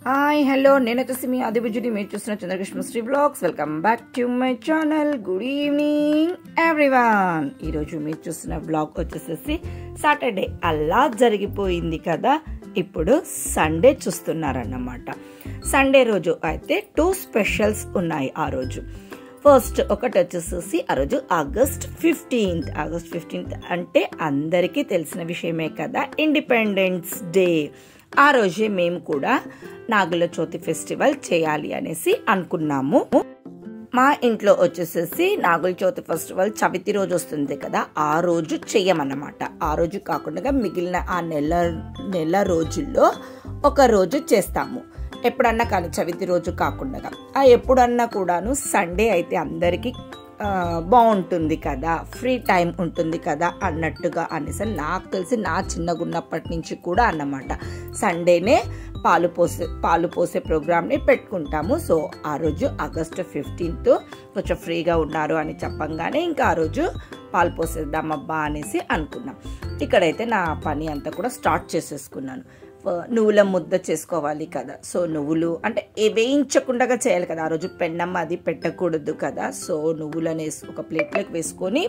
Hi hello నేను వచ్చేసి మీ ఆదిబుజుడి మీరు చూస్తున్న Chandrakrishna Sri blogs welcome back to my channel good evening everyone ఈరోజు మీరు చూస్తున్న బ్లాగ్ వచ్చేసేసి సాటర్డే అలా జరిగిపోయింది కదా ఇప్పుడు సండే చూస్తున్నారన్నమాట సండే రోజు అయితే టూ స్పెషల్స్ ఉన్నాయి ఆ రోజు ఫస్ట్ ఒకటి వచ్చేసేసి ఆ రోజు ఆగస్ట్ ఫిఫ్టీన్త్ ఆగస్ట్ ఫిఫ్టీన్త్ అంటే అందరికీ తెలిసిన విషయమే కదా ఇండిపెండెన్స్ డే ఆ రోజే మేము కూడా నాగుల చవితి ఫెస్టివల్ చేయాలి అనేసి అనుకున్నాము మా ఇంట్లో వచ్చేసేసి నాగుల చవితి ఫెస్టివల్ చవితి రోజు వస్తుంది కదా ఆ రోజు చెయ్యమన్నమాట ఆ రోజు కాకుండా మిగిలిన ఆ నెల నెల రోజుల్లో ఒక రోజు చేస్తాము ఎప్పుడన్నా కానీ చవితి రోజు కాకుండా ఆ ఎప్పుడన్నా కూడాను సండే అయితే అందరికీ ఆ, బాగుంటుంది కదా ఫ్రీ టైం ఉంటుంది కదా అన్నట్టుగా అనేసి నాకు తెలిసి నా చిన్నగా ఉన్నప్పటి నుంచి కూడా అన్నమాట సండేనే పాలు పోసే పాలు పోసే ప్రోగ్రామ్ని పెట్టుకుంటాము సో ఆ రోజు ఆగస్టు ఫిఫ్టీన్త్ కొంచెం ఫ్రీగా ఉన్నారు అని చెప్పంగానే ఇంకా ఆ రోజు పాలు పోసేద్దామబ్బా అనేసి అనుకున్నాం ఇక్కడైతే నా పని అంతా కూడా స్టార్ట్ చేసేసుకున్నాను ఫ- నువ్వుల ముద్ద చేసుకోవాలి కదా సో నువ్వులు అంటే ఏ- వేయించకుండా చేయాలి కదా ఆ రోజు పెన్నమ్మ అది పెట్టకూడదు కదా సో నువ్వులను వేసి ఒక ప్లేట్లోకి వేసుకొని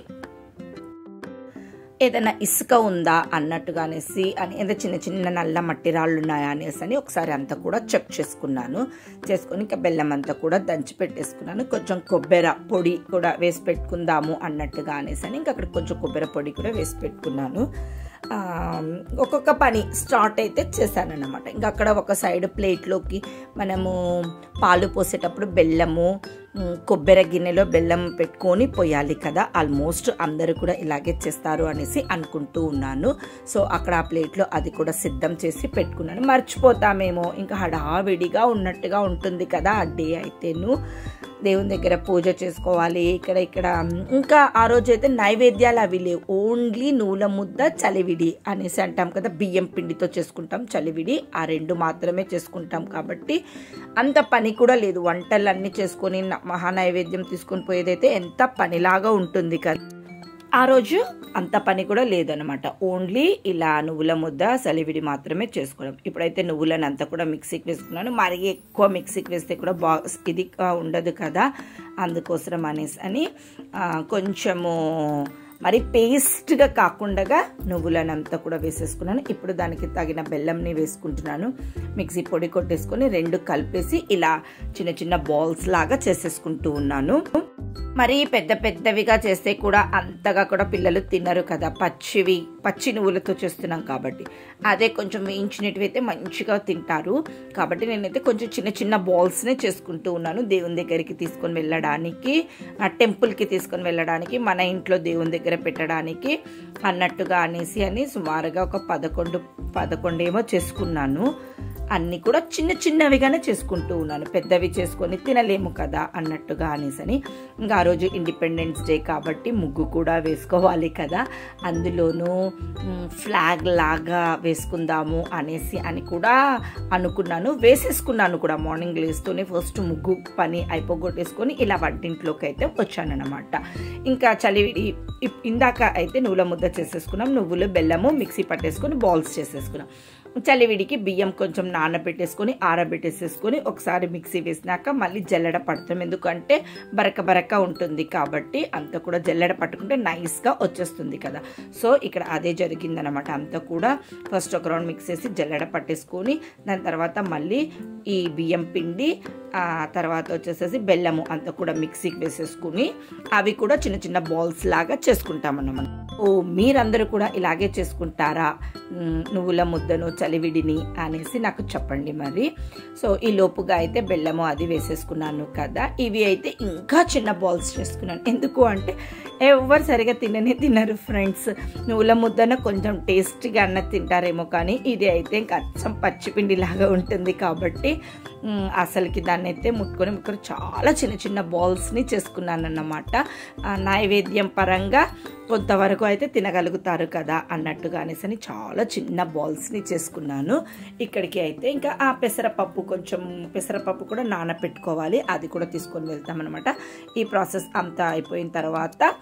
ఏదైనా ఇసుక ఉందా అన్నట్టుగా అనేసి అని ఏదో చిన్న చిన్న నల్ల మట్టి రాళ్ళు ఉన్నాయా అనేసి అని ఒకసారి అంతా కూడా చెక్ చేసుకున్నాను చేసుకొని ఇంకా బెల్లం అంతా కూడా దంచి పెట్టేసుకున్నాను కొంచెం కొబ్బరి పొడి కూడా వేసి పెట్టుకుందాము అన్నట్టుగా అనేసి అని ఇంకా అక్కడ కొంచెం కొబ్బరి పొడి కూడా వేసి పెట్టుకున్నాను ఆ, ఒక్కొక్క పని స్టార్ట్ అయితే చేశానన్నమాట ఇంకా అక్కడ ఒక సైడ్ ప్లేట్లోకి మనము పాలు పోసేటప్పుడు బెల్లము ఉమ్, కొబ్బరి గిన్నెలో బెల్లం పెట్టుకొని పోయాలి కదా ఆల్మోస్ట్ అందరూ కూడా ఇలాగే చేస్తారు అనేసి అనుకుంటూ ఉన్నాను సో అక్కడ ఆ ప్లేట్లో అది కూడా సిద్ధం చేసి పెట్టుకున్నాను మర్చిపోతామేమో ఇంకా హడావిడిగా ఉన్నట్టుగా ఉంటుంది కదా ఆ డే అయితేను దేవుని దగ్గర పూజ చేసుకోవాలి ఇక్కడ ఇక్కడ ఇంకా ఆ రోజు అయితే నైవేద్యాలు అవి లేవు ఓన్లీ నూల ముద్ద చలివిడి అనేసి అంటాం కదా బియ్యం పిండితో చేసుకుంటాం చలివిడి ఆ రెండు మాత్రమే చేసుకుంటాం కాబట్టి అంత పని కూడా లేదు వంటలన్నీ చేసుకొని న- మహా నైవేద్యం తీసుకొని పోయేదైతే ఎంత పనిలాగా ఉంటుంది కదా ఆ రోజు అంత పని కూడా లేదనమాట ఓన్లీ ఇలా నువ్వుల ముద్ద సలివిడి మాత్రమే చేసుకోవడం ఇప్పుడైతే నువ్వులను అంతా కూడా మిక్సీకి వేసుకున్నాను మరీ ఎక్కువ మిక్సీకి వేస్తే కూడా బా ఇది ఆ, ఉండదు కదా అందుకోసం అనేసి అని ఆ, కొంచెము మరి పేస్ట్గా కాకుండా నువ్వులను అంతా కూడా వేసేసుకున్నాను ఇప్పుడు దానికి తగిన బెల్లంని వేసుకుంటున్నాను మిక్సీ పొడి కొట్టేసుకొని రెండు కలిపేసి ఇలా చిన్న చిన్న బాల్స్ లాగా చేసేసుకుంటూ ఉన్నాను మరి పెద్ద పెద్దవిగా చేస్తే కూడా అంతగా కూడా పిల్లలు తినరు కదా పచ్చివి పచ్చి నువ్వులతో చేస్తున్నాం కాబట్టి అదే కొంచెం వేయించినవి అయితే మంచిగా తింటారు కాబట్టి నేనైతే కొంచెం చిన్న చిన్న బాల్స్నే చేసుకుంటూ ఉన్నాను దేవుని దగ్గరికి తీసుకొని వెళ్ళడానికి ఆ టెంపుల్కి తీసుకొని వెళ్ళడానికి మన ఇంట్లో దేవుని దగ్గర పెట్టడానికి అన్నట్టుగా అనేసి అని సుమారుగా ఒక పదకొండు పదకొండు ఏమో చేసుకున్నాను అన్నీ కూడా చిన్న చిన్నవిగానే చేసుకుంటూ ఉన్నాను పెద్దవి చేసుకొని తినలేము కదా అన్నట్టుగా అనేసి అని ఇంకా ఆ రోజు ఇండిపెండెన్స్ డే కాబట్టి ముగ్గు కూడా వేసుకోవాలి కదా అందులోనూ మ్, ఫ్లాగ్ లాగా వేసుకుందాము అనేసి అని కూడా అనుకున్నాను వేసేసుకున్నాను కూడా మార్నింగ్ లేస్తూనే ఫస్ట్ ముగ్గు పని అయిపోగొట్టేసుకొని ఇలా వంటింట్లోకి అయితే వచ్చానన్నమాట ఇంకా చలివిడి ఇప్- ఇందాక అయితే నువ్వుల ముద్ద చేసేసుకున్నాం నువ్వులు బెల్లము మిక్సీ పట్టేసుకొని బాల్స్ చేసేసుకున్నాం చలివిడికి బియ్యం కొంచెం నానబెట్టేసుకొని ఆరబెట్టేసేసుకొని ఒకసారి మిక్సీ వేసినాక మళ్ళీ జల్లెడ పడతాం ఎందుకంటే బరక బరక ఉంటుంది కాబట్టి అంతా కూడా జల్లెడ పట్టుకుంటే నైస్గా వచ్చేస్తుంది కదా సో ఇక్కడ అదే జరిగిందనమాట అంతా కూడా ఫస్ట్ ఒక రౌండ్ మిక్స్ చేసి జల్లెడ పట్టేసుకొని దాని తర్వాత మళ్ళీ ఈ బియ్యం పిండి ఆ తర్వాత వచ్చేసేసి బెల్లము అంతా కూడా మిక్సీకి వేసేసుకుని అవి కూడా చిన్న చిన్న బాల్స్ లాగా చేసుకుంటామన్నమాట ఓ మీరందరూ కూడా ఇలాగే చేసుకుంటారా మ్, నువ్వుల ముద్దను చలివిడిని అనేసి నాకు చెప్పండి మరి సో ఈ లోపుగా అయితే బెల్లము అది వేసేసుకున్నాను కదా ఇవి అయితే ఇంకా చిన్న బాల్స్ చేసుకున్నాను ఎందుకు అంటే ఎవరు సరిగా తిననే తినరు ఫ్రెండ్స్ నువ్వుల ముద్దన కొంచెం టేస్టీగా అన్న తింటారేమో కానీ ఇది అయితే ఇంకా అచ్చం పచ్చిపిండి లాగా ఉంటుంది కాబట్టి మ్, అసలుకి దాన్ని అయితే ముట్టుకొని ఇక్కడ చాలా చిన్న చిన్న బాల్స్ని చేసుకున్నాను అన్నమాట ఆ, నైవేద్యం పరంగా కొంతవరకు అయితే తినగలుగుతారు కదా అన్నట్టుగా అనేసి అని చాలా చిన్న బాల్స్ని చేసుకున్నాను ఇక్కడికి అయితే ఇంకా ఆ పెసరపప్పు కొంచెం పెసరపప్పు కూడా నానపెట్టుకోవాలి అది కూడా తీసుకొని వెళ్తామన్నమాట ఈ ప్రాసెస్ అంతా అయిపోయిన తర్వాత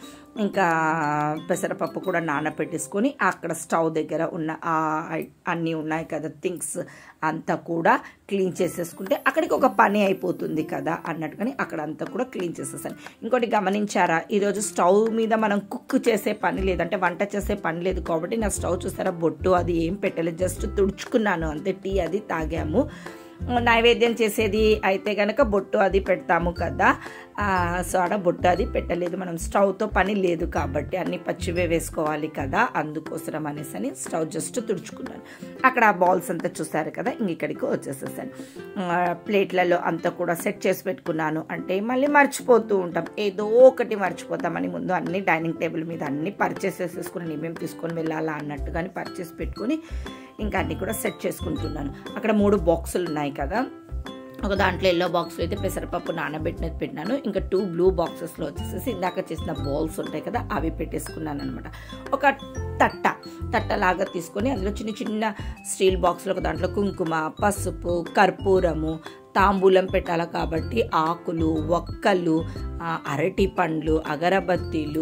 ఇంకా పెసరపప్పు కూడా నానబెట్టేసుకొని అక్కడ స్టవ్ దగ్గర ఉన్న ఆ అన్నీ ఉన్నాయి కదా థింగ్స్ అంతా కూడా క్లీన్ చేసేసుకుంటే అక్కడికి ఒక పని అయిపోతుంది కదా అన్నట్టుగాని అక్కడ అంతా కూడా క్లీన్ చేసేసాను ఇంకోటి గమనించారా ఈరోజు స్టవ్ మీద మనం కుక్ చేసే పని లేదంటే వంట చేసే పని లేదు కాబట్టి నా స్టవ్ చూసారా బొట్టు అది ఏం పెట్టలేదు జస్ట్ తుడుచుకున్నాను అంతే టీ అది తాగాము నైవేద్యం చేసేది అయితే కనుక బొట్టు అది పెడతాము కదా సో ఆడ బొట్టు అది పెట్టలేదు మనం స్టవ్తో పని లేదు కాబట్టి అన్ని పచ్చివే వేసుకోవాలి కదా అందుకోసం అనేసి అని స్టవ్ జస్ట్ తుడుచుకున్నాను అక్కడ ఆ బాల్స్ అంతా చూసారు కదా ఇంక ఇక్కడికి వచ్చేసేసాను ప్లేట్లలో అంతా కూడా సెట్ చేసి పెట్టుకున్నాను అంటే మళ్ళీ మర్చిపోతూ ఉంటాం ఏదో ఒకటి మర్చిపోతామని ముందు అన్ని డైనింగ్ టేబుల్ మీద అన్ని పర్చేస్ చేసేసుకుని మేము తీసుకొని వెళ్ళాలా అన్నట్టుగాని పర్చేస్ పెట్టుకొని ఇంకా అన్ని కూడా సెట్ చేసుకుంటున్నాను అక్కడ మూడు బాక్సులు ఉన్నాయి కదా ఒక దాంట్లో ఎల్లో బాక్స్లో అయితే పెసరపప్పు నానబెట్టినది పెట్టినాను ఇంకా టూ బ్లూ బాక్సెస్లో వచ్చేసేసి ఇందాక చేసిన బౌల్స్ ఉంటాయి కదా అవి పెట్టేసుకున్నాను అనమాట ఒక తట్ట తట్టలాగా తీసుకొని అందులో చిన్న చిన్న స్టీల్ బాక్స్లో ఒక దాంట్లో కుంకుమ పసుపు కర్పూరము తాంబూలం పెట్టాలి కాబట్టి ఆకులు ఒక్కలు అరటి పండ్లు అగరబత్తీలు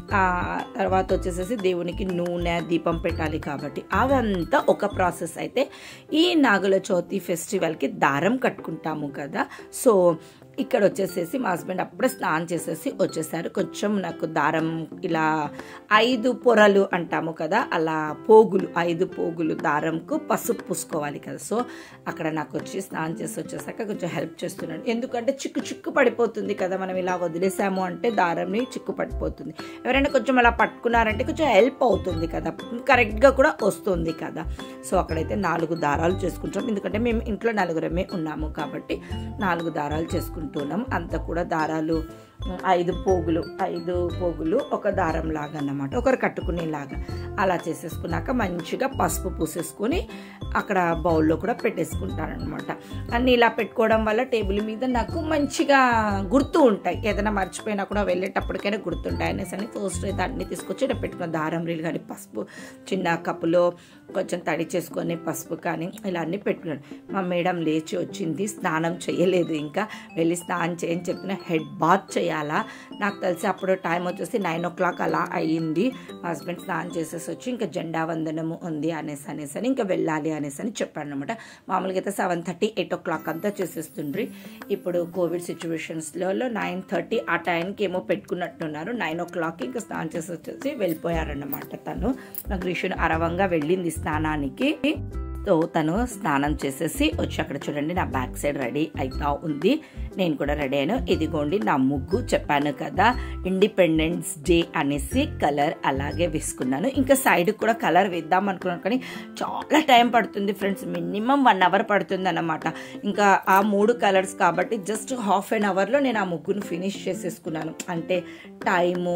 తర్వాత వచ్చేసేసి దేవునికి నూనె దీపం పెట్టాలి కాబట్టి అవంతా ఒక ప్రాసెస్ అయితే ఈ నాగుల చవితి ఫెస్టివల్కి దారం కట్టుకుంటాము కదా సో ఇక్కడ వచ్చేసేసి మా హస్బెండ్ అప్పుడే స్నానం చేసేసి వచ్చేసారు కొంచెం నాకు దారం ఇలా ఐదు పొరలు అంటాము కదా అలా పోగులు ఐదు పోగులు దారంకు పసుపు పూసుకోవాలి కదా సో అక్కడ నాకు వచ్చి స్నానం చేసి వచ్చేసాక కొంచెం హెల్ప్ చేస్తున్నాడు ఎందుకంటే చిక్కు చిక్కు పడిపోతుంది కదా మనం ఇలా వదిలేసాము అంటే దారంని చిక్కు పడిపోతుంది ఎవరైనా కొంచెం అలా పట్టుకున్నారంటే కొంచెం హెల్ప్ అవుతుంది కదా కరెక్ట్గా కూడా వస్తుంది కదా సో అక్కడైతే నాలుగు దారాలు చేసుకుంటాం ఎందుకంటే మేము ఇంట్లో నలుగురమే ఉన్నాము కాబట్టి నాలుగు దారాలు చేసుకుంటాం చేసుకుంటున్నాం అంత కూడా దారాలు ఐదు పోగులు ఐదు పోగులు ఒక దారం లాగా అన్నమాట ఒకరు కట్టుకునేలాగా అలా చేసేసుకున్నాక మంచిగా పసుపు పూసేసుకొని అక్కడ బౌల్లో కూడా పెట్టేసుకుంటాను అనమాట అన్నీ ఇలా పెట్టుకోవడం వల్ల టేబుల్ మీద నాకు మంచిగా గుర్తు ఉంటాయి ఏదైనా మర్చిపోయినా కూడా వెళ్ళేటప్పటికైనా గుర్తుంటాయి అనేసి అని ఫస్ట్ అయితే అన్నీ తీసుకొచ్చి ఇక్కడ పెట్టుకున్న దారం రీలు కానీ పసుపు చిన్న కప్పులో కొంచెం తడి చేసుకొని పసుపు కానీ ఇలా అన్నీ పెట్టుకున్నాను మా మేడం లేచి వచ్చింది స్నానం చేయలేదు ఇంకా వెళ్ళి స్నానం చేయని చెప్పిన హెడ్ బాత్ చేయాలా నాకు తెలిసి అప్పుడు టైం వచ్చేసి నైన్ ఓ క్లాక్ అలా అయ్యింది మా హస్బెండ్ స్నానం చేసేసి వచ్చి ఇంకా జెండా వందనము ఉంది అనేసి అనేసి అని ఇంకా వెళ్ళాలి అనేసి అని చెప్పాను అనమాట మామూలుగా అయితే seven thirty eight o'clock అంతా చేసేస్తుండ్రి ఇప్పుడు కోవిడ్ సిచ్యువేషన్స్లో నైన్ థర్టీ ఆ టైంకి ఏమో పెట్టుకున్నట్టున్నారు నైన్ ఓ క్లాక్కి ఇంకా స్నానం చేసి వచ్చేసి వెళ్ళిపోయారన్నమాట తను నాకు రిషుని అరవంగా వెళ్ళింది స్నానానికి సో తను స్నానం చేసేసి వచ్చి అక్కడ చూడండి నా బ్యాక్ సైడ్ రెడీ అవుతా ఉంది నేను కూడా రెడీ అయ్యాను ఇదిగోండి నా ముగ్గు చెప్పాను కదా ఇండిపెండెన్స్ డే అనేసి కలర్ అలాగే వేసుకున్నాను ఇంకా సైడ్ కూడా కలర్ వేద్దాం అనుకున్నాను కానీ చాలా టైం పడుతుంది ఫ్రెండ్స్ మినిమం వన్ అవర్ పడుతుంది అన్నమాట ఇంకా ఆ మూడు కలర్స్ కాబట్టి జస్ట్ హాఫ్ అన్ అవర్లో నేను ఆ ముగ్గును ఫినిష్ చేసేసుకున్నాను అంటే టైము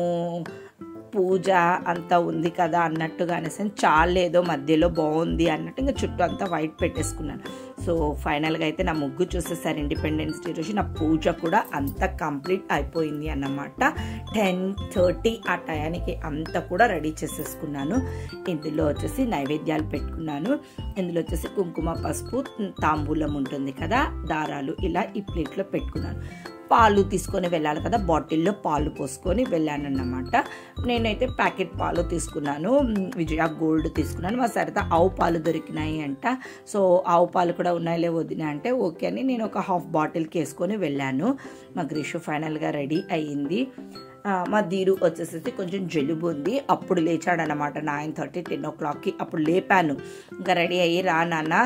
పూజ అంతా ఉంది కదా అన్నట్టుగా అనేసి చాలేదో మధ్యలో బాగుంది అన్నట్టు ఇంకా చుట్టూ అంతా వైట్ పెట్టేసుకున్నాను సో ఫైనల్గా అయితే నా ముగ్గు చూసేసారు ఇండిపెండెన్స్ డే రోజు నా పూజ కూడా అంత కంప్లీట్ అయిపోయింది అన్నమాట టెన్ థర్టీ ఆ టయానికి అంతా కూడా రెడీ చేసేసుకున్నాను ఇందులో వచ్చేసి నైవేద్యాలు పెట్టుకున్నాను ఇందులో వచ్చేసి కుంకుమ పసుపు తాంబూలం ఉంటుంది కదా దారాలు ఇలా ఈ ప్లేట్లో పెట్టుకున్నాను పాలు తీసుకొని వెళ్ళాలి కదా బాటిల్లో పాలు పోసుకొని వెళ్ళాను అన్నమాట నేనైతే ప్యాకెట్ పాలు తీసుకున్నాను విజయ గోల్డ్ తీసుకున్నాను మా సరిత ఆవు పాలు దొరికినాయి అంట సో ఆవు పాలు కూడా ఉన్నాయిలే వదిన అంటే ఓకే అని నేను ఒక హాఫ్ బాటిల్కి వేసుకొని వెళ్ళాను మా గ్రీషు ఫైనల్గా రెడీ అయ్యింది మా ధీరు వచ్చేసేసి కొంచెం జలుబు ఉంది అప్పుడు లేచాడనమాట నైన్ థర్టీ టెన్ ఓ క్లాక్కి అప్పుడు లేపాను ఇంకా రెడీ అయ్యి రా నాన్న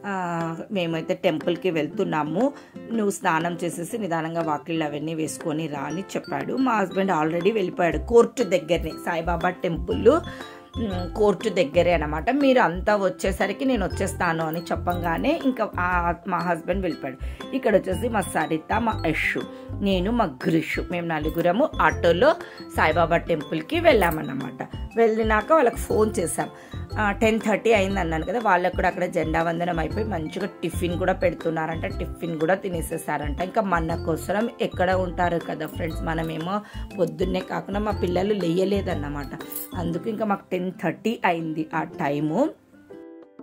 మేమైతే టెంపుల్కి వెళ్తున్నాము నువ్వు స్నానం చేసేసి నిదానంగా వాకిళ్ళు అవన్నీ వేసుకొని రా అని చెప్పాడు మా హస్బెండ్ ఆల్రెడీ వెళ్ళిపోయాడు కోర్టు దగ్గరనే సాయిబాబా టెంపుల్ కోర్టు దగ్గరే అనమాట మీరు అంతా వచ్చేసరికి నేను వచ్చేస్తాను అని చెప్పంగానే ఇంకా మా హస్బెండ్ వెళ్ళిపోయాడు ఇక్కడ వచ్చేసి మా సరిత మా యషు నేను మా గ్రిషు మేము నలుగురము ఆటోలో సాయిబాబా టెంపుల్కి వెళ్ళామన్నమాట వెళ్ళినాక వాళ్ళకి ఫోన్ చేశాం టెన్ థర్టీ అయింది అన్నాను కదా వాళ్ళకు కూడా అక్కడ జెండా వందనం అయిపోయి మంచిగా టిఫిన్ కూడా పెడుతున్నారంట టిఫిన్ కూడా తినేసేసారంట ఇంకా మన కోసం ఎక్కడ ఉంటారు కదా ఫ్రెండ్స్ మనమేమో పొద్దున్నే కాకుండా మా పిల్లలు లేయలేదన్నమాట అందుకు ఇంకా మాకు టెన్ థర్టీ అయింది ఆ టైము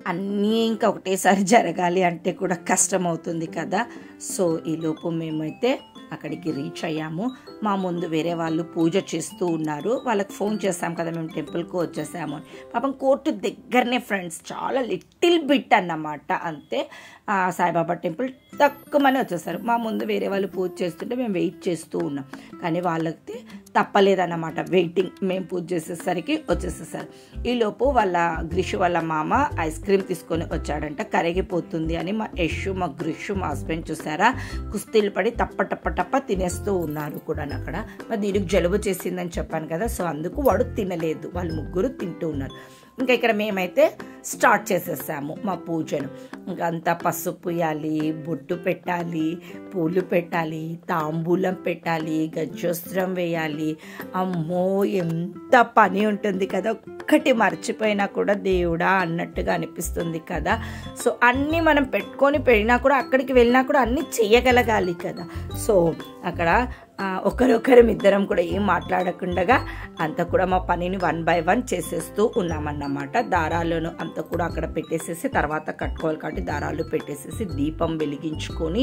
అన్నీ ఇంకా ఒకటేసారి జరగాలి అంటే కూడా కష్టం అవుతుంది కదా సో ఈలోపు మేమైతే అక్కడికి రీచ్ అయ్యాము మా ముందు వేరే వాళ్ళు పూజ చేస్తూ ఉన్నారు వాళ్ళకి ఫోన్ చేస్తాం కదా మేము టెంపుల్కి వచ్చేసాము అని. పాపం కోర్టు దగ్గరనే ఫ్రెండ్స్ చాలా లిటిల్ బిట్ అన్నమాట అంతే ఆ సాయిబాబా టెంపుల్ తక్కువమని వచ్చేసారు మా ముందు వేరే వాళ్ళు పూజ చేస్తుంటే మేము వెయిట్ చేస్తూ ఉన్నాం కానీ వాళ్ళకి తప్పలేదన్నమాట వెయిటింగ్ మేము పూజ చేసేసరికి వచ్చేసేసారు ఈలోపు వాళ్ళ గ్రిషు వాళ్ళ మామ ఐస్ క్రీమ్ తీసుకొని వచ్చాడంట కరిగిపోతుంది అని మా యషు మా గ్రిషు మా హస్బెండ్ చూసారా కుస్తీలు పడి తప్ప టప్ప టప్ప తినేస్తూ ఉన్నారు కూడా అక్కడ మరి దీనికి జలుబు చేసిందని చెప్పాను కదా సో అందుకు వాడు తినలేదు వాళ్ళు ముగ్గురు తింటూ ఉన్నారు ఇంకా ఇక్కడ మేమైతే స్టార్ట్ చేసేసాము మా పూజను ఇంకా అంతా పసుపు పూయాలి బొట్టు పెట్టాలి పూలు పెట్టాలి తాంబూలం పెట్టాలి గజ్జోస్త్రం వేయాలి అమ్మో ఎంత పని ఉంటుంది కదా ఒక్కటి మర్చిపోయినా కూడా దేవుడా అన్నట్టుగా అనిపిస్తుంది కదా సో అన్నీ మనం పెట్టుకొని పెరిగినా కూడా అక్కడికి వెళ్ళినా కూడా అన్నీ చేయగలగాలి కదా సో అక్కడ ఆ, ఒకరొకరం ఇద్దరం కూడా ఏం మాట్లాడకుండా అంత కూడా మా పనిని వన్ బై వన్ చేసేస్తూ ఉన్నామన్నమాట దారాలను అంత కూడా అక్కడ పెట్టేసేసి తర్వాత కట్టుకోవాలి కాబట్టి దారాలు పెట్టేసేసి దీపం వెలిగించుకొని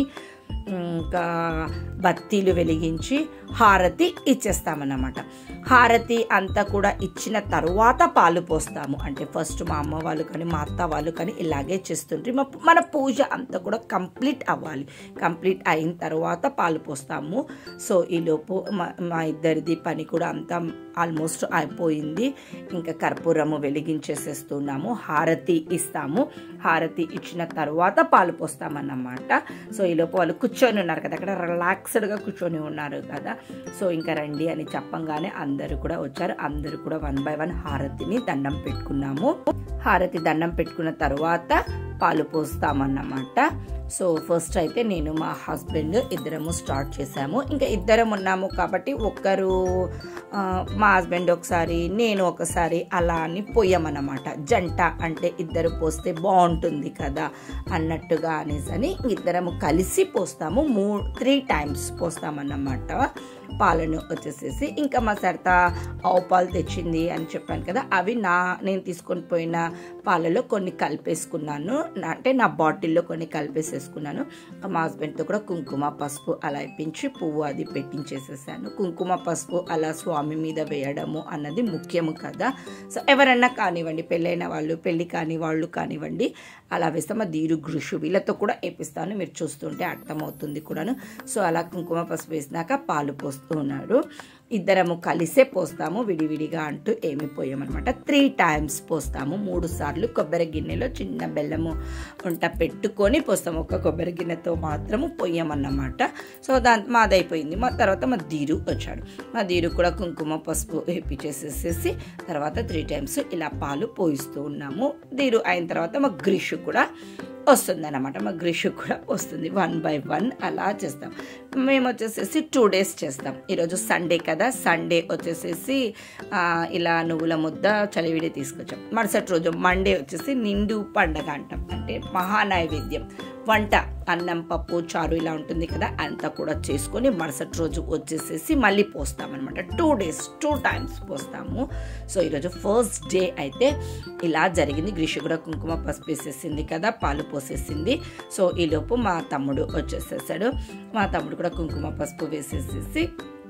ఇంకా బత్తీలు వెలిగించి హారతి ఇచ్చేస్తామన్నమాట హారతి అంతా కూడా ఇచ్చిన తరువాత పాలు పోస్తాము అంటే ఫస్ట్ మా అమ్మ వాళ్ళు కానీ మా అత్త వాళ్ళు కానీ ఇలాగే చేస్తుంటారు మా- మన పూజ అంతా కూడా కంప్లీట్ అవ్వాలి కంప్లీట్ అయిన తర్వాత పాలు పోస్తాము సో ఈలోపు మా మా ఇద్దరిది పని కూడా అంతా ఆల్మోస్ట్ అయిపోయింది ఇంకా కర్పూరము వెలిగించేసేస్తున్నాము హారతి ఇస్తాము హారతి ఇచ్చిన తర్వాత పాలు పోస్తామన్నమాట సో ఈలోపు వాళ్ళు కూర్చొని ఉన్నారు కదా అక్కడ రిలాక్స్డ్గా కూర్చొని ఉన్నారు కదా సో ఇంకా రండి అని చెప్పంగానే అందరూ కూడా వచ్చారు అందరూ కూడా వన్ బై వన్ హారతిని దండం పెట్టుకున్నాము హారతి దండం పెట్టుకున్న తర్వాత పాలు పోస్తామన్నమాట సో ఫస్ట్ అయితే నేను మా హస్బెండ్ ఇద్దరము స్టార్ట్ చేసాము ఇంకా ఇద్దరం ఉన్నాము కాబట్టి ఒక్కరు ఆ, మా హస్బెండ్ ఒకసారి నేను ఒకసారి అలా అని పోయామన్నమాట జంట అంటే ఇద్దరు పోస్తే బాగుంటుంది కదా అన్నట్టుగా అనేసి అని ఇద్దరము కలిసి పోస్తాము మూ త్రీ టైమ్స్ పోస్తామన్నమాట పాలను వచ్చేసేసి ఇంకా మా సరిత ఆవు పాలు తెచ్చింది అని చెప్పాను కదా అవి నా నేను తీసుకొని పోయిన పాలలో కొన్ని కలిపేసుకున్నాను నా- అంటే నా బాటిల్లో కొన్ని కలిపేసేసుకున్నాను మా హస్బెండ్తో కూడా కుంకుమ పసుపు అలా ఇప్పించి పువ్వు అది పెట్టించేసేసాను కుంకుమ పసుపు అలా స్వామి మీద వేయడము అన్నది ముఖ్యము కదా సో ఎవరన్నా కానివ్వండి పెళ్ళైన వాళ్ళు పెళ్ళి కాని వాళ్ళు కానివ్వండి అలా వేస్తే మా దీరు గృషు వీళ్ళతో కూడా వేపిస్తాను మీరు చూస్తుంటే అర్థమవుతుంది కూడాను సో అలా కుంకుమ పసుపు వేసినాక పాలు పోస్తూ ఉన్నారు ఇద్దరము కలిసే పోస్తాము విడివిడిగా అంటూ ఏమి పోయామన్నమాట త్రీ టైమ్స్ పోస్తాము మూడు సార్లు కొబ్బరి గిన్నెలో చిన్న బెల్లము ఉంట పెట్టుకొని పోస్తాము ఒక కొబ్బరి గిన్నెతో మాత్రము పొయ్యమన్నమాట సో దాని మాదైపోయింది మా తర్వాత మా దీరు వచ్చాడు మా దీరు కూడా కుంకుమ పసుపు వేపించేసేసేసి తర్వాత త్రీ టైమ్స్ ఇలా పాలు పోయిస్తూ ఉన్నాము దీరు అయిన తర్వాత మా గ్రీషు కూడా వస్తుంది అనమాట మా గ్రీషు కూడా వస్తుంది వన్ బై వన్ అలా చేస్తాం మేము వచ్చేసేసి టూ డేస్ చేస్తాం ఈరోజు సండే కదా సండే వచ్చేసేసి ఆ, ఇలా నువ్వుల ముద్ద చలివిడి తీసుకొచ్చాం మరుసటి రోజు మండే వచ్చేసి నిండు పండగ అంటాం అంటే మహానైవేద్యం వంట అన్నం పప్పు చారు ఇలా ఉంటుంది కదా అంతా కూడా చేసుకొని మరుసటి రోజు వచ్చేసేసి మళ్ళీ పోస్తామన్నమాట టూ డేస్ టూ టైమ్స్ పోస్తాము సో ఈరోజు ఫస్ట్ డే అయితే ఇలా జరిగింది గ్రీషు కూడా కుంకుమ పసుపు వేసేసింది కదా పాలు పోసేసింది సో ఈలోపు మా తమ్ముడు వచ్చేసేసాడు మా తమ్ముడు కూడా కుంకుమ పసుపు వేసేసేసి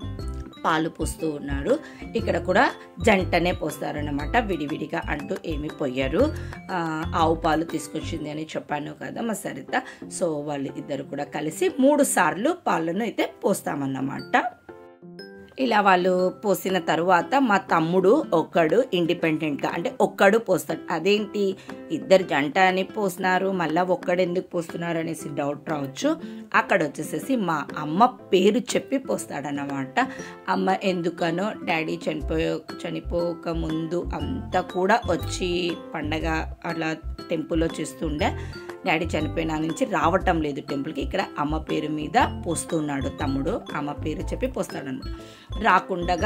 పాలు పోస్తూ ఉన్నాడు ఇక్కడ కూడా జంటనే పోస్తారనమాట విడివిడిగా అంటూ ఏమి పోయారు ఆ, ఆవు పాలు తీసుకొచ్చింది అని చెప్పాను కదా మా సరిత సో వాళ్ళు ఇద్దరు కూడా కలిసి మూడు సార్లు పాలను అయితే పోస్తామన్నమాట ఇలా వాళ్ళు పోసిన తరువాత మా తమ్ముడు ఒక్కడు ఇండిపెండెంట్గా అంటే ఒక్కడు పోస్తాడు అదేంటి ఇద్దరు జంట అని పోసినారు మళ్ళీ ఒక్కడు ఎందుకు పోస్తున్నారు అనేసి డౌట్ రావచ్చు అక్కడ వచ్చేసేసి మా అమ్మ పేరు చెప్పి పోస్తాడన్నమాట అమ్మ ఎందుకనో డాడీ చనిపోయే చనిపోక ముందు అంతా కూడా వచ్చి పండగ అలా టెంపుల్లో చేస్తుండే డాడీ చనిపోయిన నుంచి రావటం లేదు టెంపుల్కి ఇక్కడ అమ్మ పేరు మీద పోస్తున్నాడు తమ్ముడు అమ్మ పేరు చెప్పి పోస్తాడు అనమాట రాకుండగా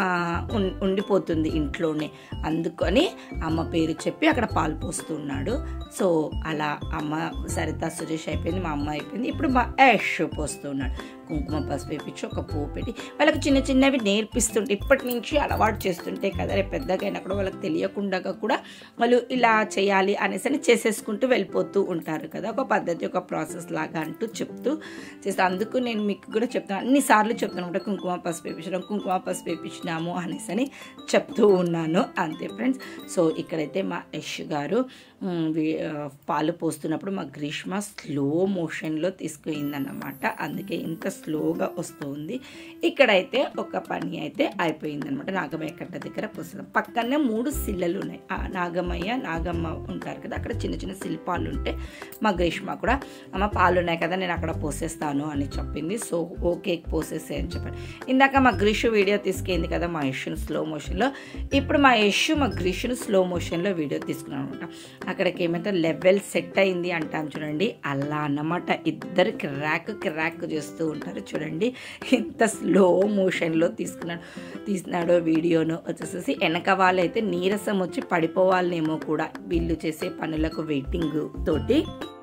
ఉం- ఉండిపోతుంది ఇంట్లోనే అందుకని అమ్మ పేరు చెప్పి అక్కడ పాలు పోస్తున్నాడు సో అలా అమ్మ సరిత సురేష్ అయిపోయింది మా అమ్మ అయిపోయింది ఇప్పుడు మా యాష్ పోస్తున్నాడు కుంకుమ పసుపు వేపించి ఒక పువ్వు పెట్టి వాళ్ళకి చిన్న చిన్నవి నేర్పిస్తుంటే ఇప్పటి నుంచి అలవాటు చేస్తుంటే కదా రేపు పెద్దగా అయినా కూడా వాళ్ళకి తెలియకుండా కూడా వాళ్ళు ఇలా చేయాలి అనేసి అని చేసేసుకుంటూ వెళ్ళిపోతూ ఉంటారు కదా ఒక పద్ధతి ఒక ప్రాసెస్ లాగా అంటూ చెప్తూ చేస్తే అందుకు నేను మీకు కూడా చెప్తాను అన్నిసార్లు చెప్తాను అనమాట కుంకుమ పసుపు వేపించడం కుంకుమ పసుపు వేపించినాము అనేసి అని చెప్తూ ఉన్నాను అంతే ఫ్రెండ్స్ సో ఇక్కడైతే మా యష్ గారు ఉమ్, వీ- ఆ, పాలు పోస్తున్నప్పుడు మా గ్రీష్మ స్లో మోషన్లో తీసుకుపోయిందన్నమాట అందుకే ఇంత స్లోగా వస్తుంది ఇక్కడైతే ఒక పని అయితే అయిపోయిందనమాట నాగమయ్య కట్ట దగ్గర పోస్తున్నాం పక్కనే మూడు శిల్లలు ఉన్నాయి ఆ నాగమయ్య నాగమ్మ ఉంటారు కదా అక్కడ చిన్న చిన్న శిల్పాలు ఉంటే మా గ్రీష్మ కూడా అమ్మ పాలు ఉన్నాయి కదా నేను అక్కడ పోసేస్తాను అని చెప్పింది సో ఓకే పోసేసే అని చెప్పాను ఇందాక మా గ్రీషు వీడియో తీసుకెళ్ళింది కదా మా యష్ను స్లో మోషన్లో ఇప్పుడు మా యష్ మా గ్రీషును స్లో మోషన్లో వీడియో తీసుకున్నాను అనమాట అక్కడికి ఏమంటే లెవెల్ సెట్ అయింది అంటాం చూడండి అలా అన్నమాట ఇద్దరు కిరాక్ కిరాక్ చేస్తూ ఉంటారు చూడండి ఇంత స్లో మోషన్లో తీసుకున్నాడు తీసినాడో వీడియోను వచ్చేసేసి వెనక వాళ్ళైతే నీరసం వచ్చి పడిపోవాలనేమో కూడా వీళ్ళు చేసే పనులకు వెయిటింగ్ తోటి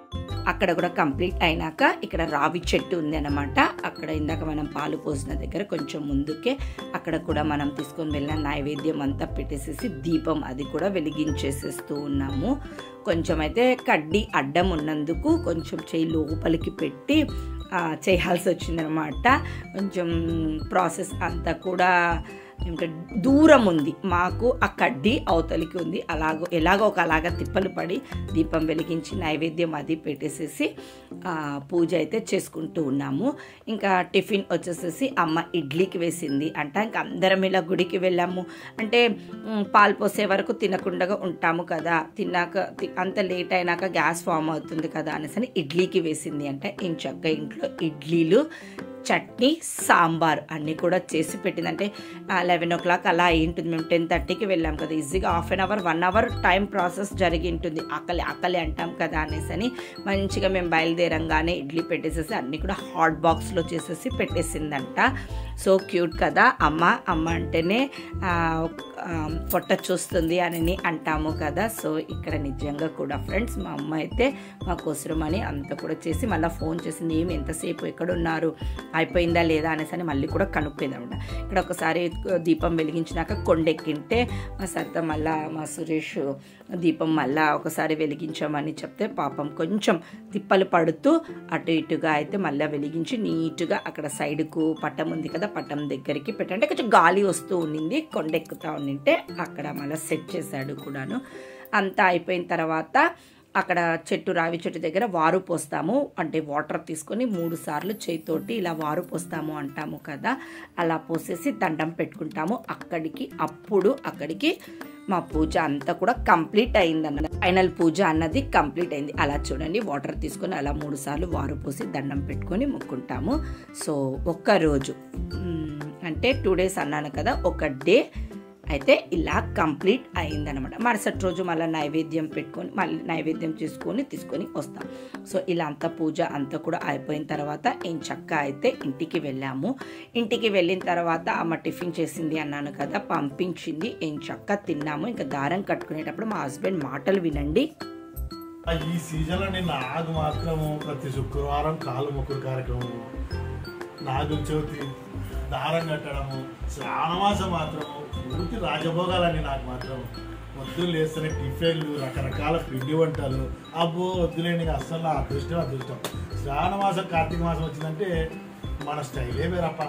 అక్కడ కూడా కంప్లీట్ అయినాక ఇక్కడ రావి చెట్టు ఉంది అనమాట అక్కడ ఇందాక మనం పాలు పోసిన దగ్గర కొంచెం ముందుకే అక్కడ కూడా మనం తీసుకొని వెళ్ళిన నైవేద్యం అంతా పెట్టేసేసి దీపం అది కూడా వెలిగించేసేస్తూ ఉన్నాము కొంచెం అయితే కడ్డీ అడ్డం ఉన్నందుకు కొంచెం చేయి లోపలికి పెట్టి ఆ, చేయాల్సి వచ్చిందనమాట కొంచెం ప్రాసెస్ అంతా కూడా ఏమిటో దూరం ఉంది మాకు ఆ కడ్డీ అవతలికి ఉంది అలాగో ఎలాగో ఒక అలాగా తిప్పలు పడి దీపం వెలిగించి నైవేద్యం అది పెట్టేసేసి ఆ, పూజ అయితే చేసుకుంటూ ఉన్నాము ఇంకా టిఫిన్ వచ్చేసేసి అమ్మ ఇడ్లీకి వేసింది అంట ఇంకా అందరం ఇలా గుడికి వెళ్ళాము అంటే మ్, పాలు పోసే వరకు తినకుండా ఉంటాము కదా తిన్నాక తి- అంత లేట్ అయినాక గ్యాస్ ఫామ్ అవుతుంది కదా అనేసి అని ఇడ్లీకి వేసింది అంటే ఇంచక్క ఇంట్లో ఇడ్లీలు చట్నీ సాంబార్ అన్నీ కూడా చేసి పెట్టింది అంటే లెవెన్ ఓ క్లాక్ అలా అయి ఉంటుంది మేము టెన్ థర్టీకి వెళ్ళాం కదా ఈజీగా half an hour one hour time process జరిగి ఉంటుంది ఆకలి ఆకలి అంటాం కదా అనేసి అని మంచిగా మేము బయలుదేరంగానే ఇడ్లీ పెట్టేసేసి అన్నీ కూడా హాట్ బాక్స్లో చేసేసి పెట్టేసిందంట సో క్యూట్ కదా అమ్మ అమ్మ అంటేనే ఆ, ఆ, పొట్ట చూస్తుంది అని అంటాము కదా సో ఇక్కడ నిజంగా కూడా ఫ్రెండ్స్ మా అమ్మ అయితే మా కోసరమని అంత కూడా చేసి మళ్ళీ ఫోన్ చేసింది ఏమి ఎంతసేపు ఎక్కడ ఉన్నారు అయిపోయిందా లేదా అనేసి అని మళ్ళీ కూడా కనుక్కుంది అనమాట ఇక్కడ ఒకసారి దీపం వెలిగించినాక కొండెక్కింటే మా సరిత మళ్ళా మా సురేష్ దీపం మళ్ళా ఒకసారి వెలిగించామని చెప్తే పాపం కొంచెం తిప్పలు పడుతూ అటు ఇటుగా అయితే మళ్ళీ వెలిగించి నీట్గా అక్కడ సైడ్కు పట్టం ఉంది కదా పట్టం దగ్గరికి పెట్టంటే కొంచెం గాలి వస్తూ ఉండింది కొండెక్కుతా ఉండింటే అక్కడ మళ్ళీ సెట్ చేశాడు కూడాను అంతా అయిపోయిన తర్వాత అక్కడ చెట్టు రావి చెట్టు దగ్గర వారు పోస్తాము అంటే వాటర్ తీసుకొని మూడు సార్లు చేతితోటి ఇలా వారు పోస్తాము అంటాము కదా అలా పోసేసి దండం పెట్టుకుంటాము అక్కడికి అప్పుడు అక్కడికి మా పూజ అంతా కూడా కంప్లీట్ అయిందన్న ఫైనల్ పూజ అన్నది కంప్లీట్ అయింది అలా చూడండి వాటర్ తీసుకొని అలా మూడు సార్లు వారు పోసి దండం పెట్టుకొని మొక్కుంటాము సో ఒక్క రోజు మ్, అంటే టూ డేస్ అన్నాను కదా ఒక డే అయితే ఇలా కంప్లీట్ అయిందనమాట మరుసటి రోజు మళ్ళీ నైవేద్యం పెట్టుకొని మళ్ళీ నైవేద్యం చేసుకొని తీసుకొని వస్తాం సో ఇలా అంతా పూజ అంతా కూడా అయిపోయిన తర్వాత ఏం చక్క అయితే ఇంటికి వెళ్ళాము ఇంటికి వెళ్ళిన తర్వాత అమ్మ టిఫిన్ చేసింది అన్నాను కదా పంపించింది ఏం చక్క తిన్నాము ఇంకా దారం కట్టుకునేటప్పుడు మా హస్బెండ్ మాటలు వినండి ఆ ఈ సీజన్లో నేను నాగు మాత్రము ప్రతి శుక్రవారం కాలు మొక్కుడు కార్యక్రమం నాగుల చవితి దారం కట్టడము శ్రావణమాసం మాత్రము పూర్తి రాజభోగాలండి నాకు మాత్రం పొద్దున్న లేస్తేనే టిఫిన్లు రకరకాల పిండి వంటలు అబ్బో వద్దులేండి ఇక అస్సలు నా అదృష్టం అదృష్టం శ్రావణ మాసం కార్తీక మాసం వచ్చిందంటే మన స్టైలే వేరప్ప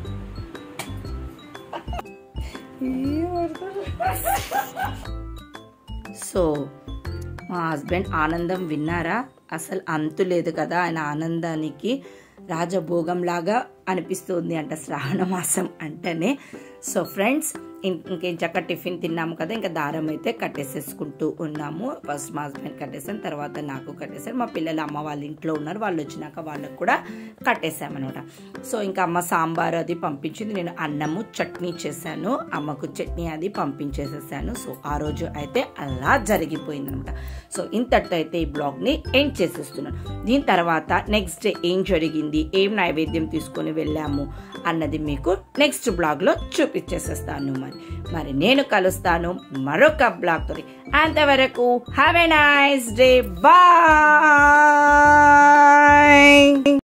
సో మా హస్బెండ్ ఆనందం విన్నారా అసలు అంతు లేదు కదా ఆయన ఆనందానికి రాజభోగంలాగా అనిపిస్తుంది అంట శ్రావణ మాసం అంటేనే సో ఫ్రెండ్స్ ఇంకేం చక్క టిఫిన్ తిన్నాము కదా ఇంకా దారం అయితే కట్టేసేసుకుంటూ ఉన్నాము ఫస్ట్ మా హస్బెండ్ కట్టేసాను తర్వాత నాకు కట్టేసాను మా పిల్లలు అమ్మ వాళ్ళ ఇంట్లో ఉన్నారు వాళ్ళు వచ్చినాక వాళ్ళకు కూడా కట్టేసామన్నమాట సో ఇంకా అమ్మ సాంబార్ అది పంపించింది నేను అన్నము చట్నీ చేశాను అమ్మకు చట్నీ అది పంపించేసేసాను సో ఆ రోజు అయితే అలా జరిగిపోయింది అనమాట సో ఇంతటితో అయితే ఈ బ్లాగ్ని ఎండ్ చేసేస్తున్నాను దీని తర్వాత నెక్స్ట్ డే ఏం జరిగింది ఏం నైవేద్యం తీసుకొని వెళ్ళాము అన్నది మీకు నెక్స్ట్ బ్లాగ్లో చూపించేసేస్తాను మరి మరి నేను కలుస్తాను మరొక బ్లాగ్తో అంతవరకు have a nice day bye